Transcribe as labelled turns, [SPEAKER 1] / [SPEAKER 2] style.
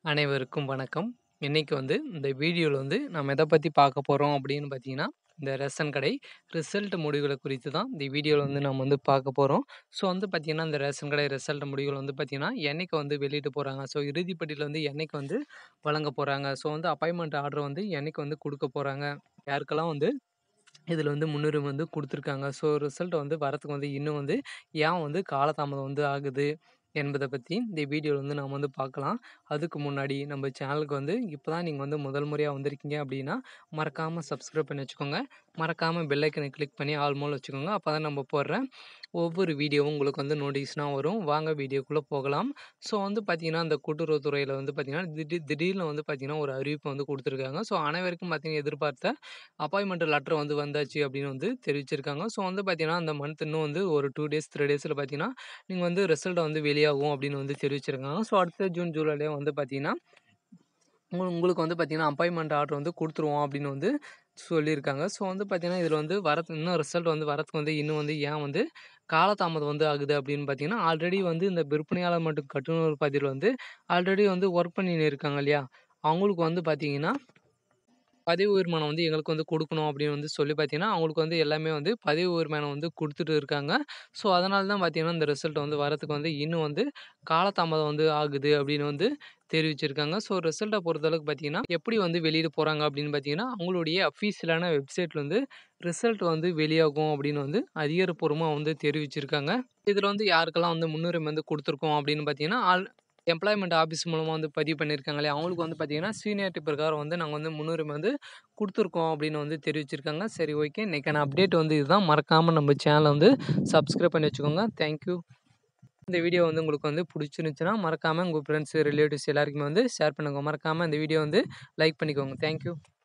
[SPEAKER 1] அனைவருக்கும் வணக்கம். இன்னைக்கு வந்து இந்த வீடியோல வந்து நம்ம எத பத்தி பார்க்க போறோம் அப்படின்னு பார்த்தீங்கன்னா, இந்த ரேஷன் கடை ரிசல்ட் முடிவுகள குறித்து தான் இந்த வீடியோல வந்து நம்ம வந்து பார்க்க போறோம். ஸோ வந்து பார்த்தீங்கன்னா, இந்த ரேஷன் கடை ரிசல்ட் முடிவுகள் வந்து பார்த்தீங்கன்னா, என்னைக்கு வந்து வெளியிட போறாங்க. ஸோ இறுதி பட்டியல் வந்து என்னைக்கு வந்து வழங்க போறாங்க. ஸோ வந்து அப்பாயின்ட்மென்ட் ஆர்டர் வந்து என்னைக்கு வந்து குடுக்க போறாங்க. யாருக்கெல்லாம் வந்து இதில வந்து முன்னுரிமை வந்து குடுத்துருக்காங்க. ஸோ ரிசல்ட் வந்து வரதுக்கு வந்து இன்னும் வந்து ஏன் வந்து காலதாமதம் வந்து ஆகுது என்பத பத்தி இந்த வீடியோல வந்து நாம வந்து பார்க்கலாம். அதுக்கு முன்னாடி நம்ம சேனலுக்கு வந்து இப்ப தான் நீங்க வந்து முதல் முறையா வந்திருக்கீங்க அப்படின்னா, மறக்காம சப்ஸ்கிரைப் பண்ணி வச்சுக்கோங்க. மறக்காம பெல் ஐக்கன கிளிக் பண்ணி ஆல் மோட்ல வச்சுக்கோங்க. அப்பதான் நம்ம போடுற ஒவ்வொரு வீடியோவும் உங்களுக்கு வந்து நோட்டிஃபிகேஷனா வரும். வாங்க வீடியோக்குள்ள போகலாம். ஸோ வந்து பார்த்தீங்கன்னா, இந்த கூட்டுறவுத்துறையில வந்து பார்த்தீங்கன்னா, திடீர் திடீர்னு வந்து பார்த்தீங்கன்னா, ஒரு அறிவிப்பு வந்து குடுத்துருக்காங்க. ஸோ அனைவருக்கும் பார்த்தீங்கன்னா, எதிர்பார்த்த அப்பாயின்ட்மென்ட் லெட்டர் வந்து வந்தாச்சு அப்படின்னு வந்து தெரிவிச்சிருக்காங்க. ஸோ வந்து பார்த்தீங்கன்னா, அந்த மந்த் இன்னும் வந்து ஒரு 2 டேஸ், 3 டேஸ்ல பார்த்தீங்கன்னா, நீங்க வந்து ரிசல்ட் வந்து வெளியாகும் அப்படின்னு வந்து தெரிவிச்சிருக்காங்க. ஸோ அடுத்த ஜூன், ஜூலைலயே வந்து பார்த்தீங்கன்னா, உங்க உங்களுக்கு வந்து பார்த்தீங்கன்னா, அப்பாயின்ட்மென்ட் ஆர்டர் வந்து குடுத்துருவோம் அப்படின்னு வந்து சொல்லியிருக்காங்க. ஸோ வந்து பார்த்தீங்கன்னா, இதில வந்து வரது இன்னும் ரிசல்ட் வந்து வரதுக்கு வந்து இன்னும் வந்து ஏன் வந்து காலதாமதம் வந்து ஆகுது அப்படின்னு பார்த்தீங்கன்னா, ஆல்ரெடி வந்து இந்த விற்பனையாளர் மற்றும் கட்டுநர் பதிவுல வந்து ஆல்ரெடி வந்து ஒர்க் பண்ணின்னு இருக்காங்க இல்லையா? அவங்களுக்கு வந்து பார்த்தீங்கன்னா, பதவி உயர்மானம் வந்து எங்களுக்கு வந்து குடுக்கணும் அப்படின்னு வந்து சொல்லி பார்த்தீங்கன்னா, அவங்களுக்கு வந்து எல்லாமே வந்து பதவி உயர்மானம் வந்து குடுத்துட்டு இருக்காங்க. ஸோ அதனால தான் பார்த்தீங்கன்னா, இந்த ரிசல்ட் வந்து வரதுக்கு வந்து இன்னும் வந்து காலதாமதம் வந்து ஆகுது அப்படின்னு வந்து தெரிவிச்சிருக்காங்க. ஸோ ரிசல்ட்ட பொறுத்தளவுக்கு பார்த்தீங்கன்னா, எப்படி வந்து வெளியிட போறாங்க அப்படின்னு பார்த்தீங்கன்னா, அவங்களுடைய அஃபிஷியலான வெப்சைட்ல வந்து ரிசல்ட் வந்து வெளியாகும் அப்படின்னு வந்து அதிகாரப்பூர்வமா வந்து தெரிவிச்சிருக்காங்க. இதில வந்து யாருக்கெல்லாம் வந்து முன்னுரிமை வந்து குடுத்துருக்கோம் அப்படின்னு பார்த்தீங்கன்னா, ஆல் எம்ப்ளாய்மென்ட் ஆஃபீஸ் மூலமா வந்து பதிவு பண்ணியிருக்காங்க இல்லையா? அவங்களுக்கு வந்து பார்த்தீங்கன்னா, சீனியாரிட்டி பிரகாரம் வந்து நாங்க வந்து முன்னுரிமை வந்து குடுத்துருக்கோம் அப்படின்னு வந்து தெரிவிச்சிருக்காங்க. சரி ஓகே. இன்னைக்கான அப்டேட் வந்து இதுதான். மறக்காம நம்ம சேனல வந்து சப்ஸ்கிரைப் பண்ணி வச்சுக்கோங்க. Thank you. இந்த வீடியோ வந்து உங்களுக்கு வந்து புடிச்சிருந்துச்சுன்னா, மறக்காம உங்க ஃப்ரெண்ட்ஸ், ரிலேட்டிவ்ஸ் எல்லாருக்குமே வந்து ஷேர் பண்ணுங்க. மறக்காம இந்த வீடியோ வந்து லைக் பண்ணிக்கோங்க. Thank you.